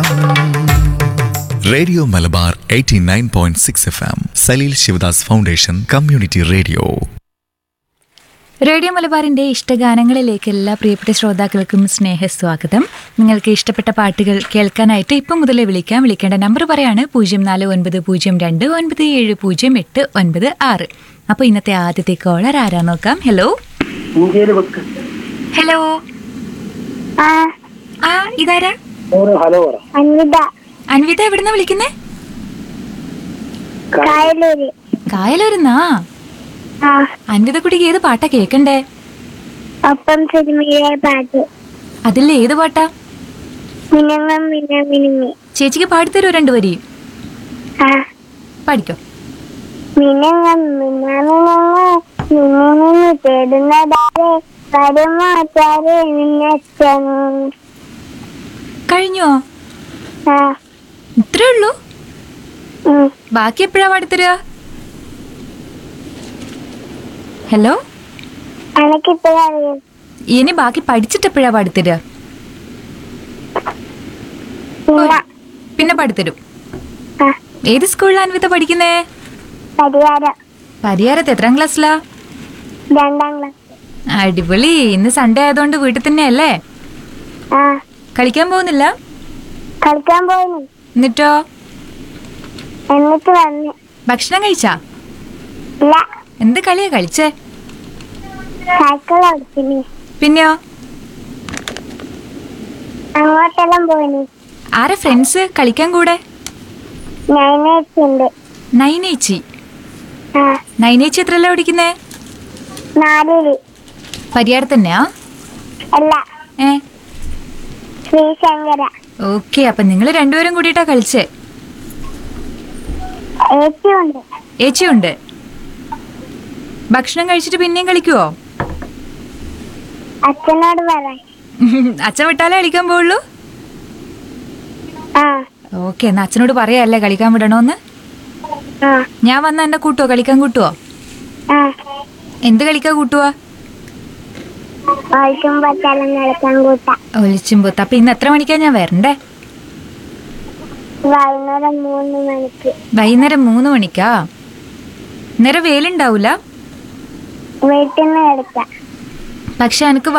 Radio Malabar 89.6 F M Saleel Sivadas foundation community radio radio മലബാറിന്റെ ഇഷ്ടഗാനങ്ങളിലേക്ക് എല്ലാ പ്രിയപ്പെട്ട ശ്രോതാക്കൾക്കും സ്നേഹസ്വാഗതം നിങ്ങൾക്ക് ഇഷ്ടപ്പെട്ട പാട്ടുകൾ കേൾക്കാനായിട്ട് ഇപ്പം മുതലേ വിളിക്കാം വിളിക്കേണ്ട നമ്പർ പറയാണ് പൂജ്യം നാല് ഒൻപത് പൂജ്യം രണ്ട് ഒൻപത് ഏഴ് പൂജ്യം എട്ട് ഒൻപത് ആറ് അപ്പോൾ ഇന്നത്തെ ആദ്യത്തെ കോളർ ആരാ നോക്കാം ഹലോ ഇന്ത്യയിൽ വെക്ക് ഹലോ ആ ആ ഇതാരാ ഓരോ ഹലോ പറ അൻവിത അൻവിത എവിടുന്ന വിളിക്കുന്നേ കായലൂര് കായലൂരുന്നാ ആ അൻവിത കുട്ടിക്ക് ഏത് പാട്ടാ കേൾക്കണ്ടേ ഒപ്പം സിനിമയിലെ പാട്ട് അതിൽ ഏത് പാട്ടാ മിനുങ്ങും മിന മിനുങ്ങി ചേച്ചിക്ക് പാടിത്തരൂ രണ്ടുപേരി ആ പാടിക്കോ മിനുങ്ങും മിന മിനുങ്ങി മിനുങ്ങി തേടുന്നതാരെ വരുമാറ്റാരെ നിന്നച്ചൻ കഴിഞ്ഞോ ആ ഇത്രേ ഉള്ളൂ ഉം. ബാക്കി എപ്പോഴാ പാടിത്തരിക ഹലോ അനക്കിപ്പോഴറിയും ഇനി ബാക്കി പഠിച്ചിട്ട് എപ്പോഴാ പാടിത്തരിക പിന്നെ പിന്നെ പാടിത്തരും ആ ഏത് സ്കൂളിലാണ് അൻവിത പഠിക്കുന്നേ പരിഹാരം പരിയാരത്ത് എത്രാം ക്ലാസ്സിലാ രണ്ടാം ക്ലാസ് അടിപൊളി ഇന്ന് സൺഡേ ആയതുകൊണ്ട് വീട്ടിൽ തന്നെയല്ലേ ആ കളിക്കാൻ പോകുന്നില്ല കളിക്കാൻ പോയിന് എന്നിട്ടോ എന്നിട്ട് വന്ന് ഭക്ഷണം കഴിച്ചാ ഇല്ല എന്ത് കളിയാ കളിച്ചേ സൈക്കിൾ ഓടിച്ചിന് പിന്നെയോ അങ്ങോട്ടെല്ലാം പോയിന് ആരാ ഫ്രണ്ട്സ് കളിക്കാൻ കൂടെ നൈനേച്ചുണ്ട് നൈനേച്ചി ആ നൈനേച്ചി എത്രയല്ല പഠിക്കുന്നേ നാലില് പരിയാരത്ത് തന്നെയാ അല്ല ഏ ശ്രീശങ്കര ഓക്കെ അപ്പൊ നിങ്ങൾ രണ്ടുപേരും കൂടിയിട്ടാ കളിച്ചേ ഏച്ചിയുണ്ട് ഏച്ചിയുണ്ട് ഭക്ഷണം കഴിച്ചിട്ട് പിന്നെയും കളിക്കുവോ അച്ഛനോട് പറയാൻ അച്ഛൻ വിട്ടാലേ കളിക്കാൻ പോവുള്ളൂ ആ ഓക്കെ എന്നാ അച്ഛനോട് പറയാല്ലേ കളിക്കാൻ വിടണോന്ന് ആ ഞാൻ വന്ന എന്നെ കൂട്ടുവോ കളിക്കാൻ കൂട്ടുവോ ആ എന്ത് കളിക്കാൻ കൂട്ടുവോ ഒഴിക്കുമ്പോ സ്ഥലം നടക്കാൻ കൂട്ടാം ഒലിച്ചും പൂത്ത് അപ്പൊ ഇന്ന് എത്ര മണിക്കാ ഞാൻ വരണ്ടേ വൈകുന്നേരം മൂന്ന് മണിക്ക് വൈകുന്നേരം മൂന്ന് മണിക്കാ നേരെ വെയിലുണ്ടാവൂല വീട്ടിൽ നിന്ന് എടുക്കാം പക്ഷെ എനിക്ക്